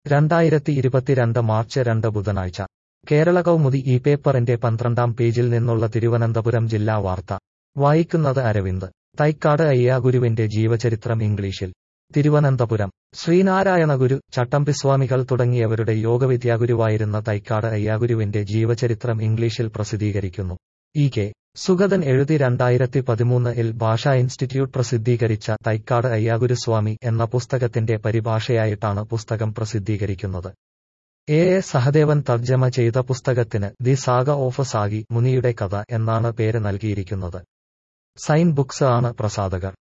രണ്ടായിരത്തി ഇരുപത്തിരണ്ട് മാർച്ച് രണ്ട് ബുധനാഴ്ച കേരള കൗമുദി ഈ പേപ്പറിന്റെ പന്ത്രണ്ടാം പേജിൽ നിന്നുള്ള തിരുവനന്തപുരം ജില്ലാ വാർത്ത വായിക്കുന്നത് അരവിന്ദ് തൈക്കാട് അയ്യാഗുരുവിന്റെ ജീവചരിത്രം ഇംഗ്ലീഷിൽ തിരുവനന്തപുരം ശ്രീനാരായണ ഗുരു ചട്ടമ്പിസ്വാമികൾ തുടങ്ങിയവരുടെ യോഗവിദ്യാഗുരുവായിരുന്ന തൈക്കാട് അയ്യാഗുരുവിന്റെ ജീവചരിത്രം ഇംഗ്ലീഷിൽ പ്രസിദ്ധീകരിക്കുന്നു ഇ കെ സുഗതൻ എഴുതി രണ്ടായിരത്തി പതിമൂന്ന് ഇൽ ഭാഷാ ഇൻസ്റ്റിറ്റ്യൂട്ട് പ്രസിദ്ധീകരിച്ച തൈക്കാട് അയ്യാഗുരുസ്വാമി എന്ന പുസ്തകത്തിന്റെ പരിഭാഷയായിട്ടാണ് പുസ്തകം പ്രസിദ്ധീകരിക്കുന്നത് എ എ സഹദേവൻ തർജ്ജമ ചെയ്ത പുസ്തകത്തിന് ദി സാഗ ഓഫ് സാഗി മുനിയുടെ കഥ എന്നാണ് പേര് നൽകിയിരിക്കുന്നത് സൈൻ ബുക്സ് ആണ് പ്രസാധകർ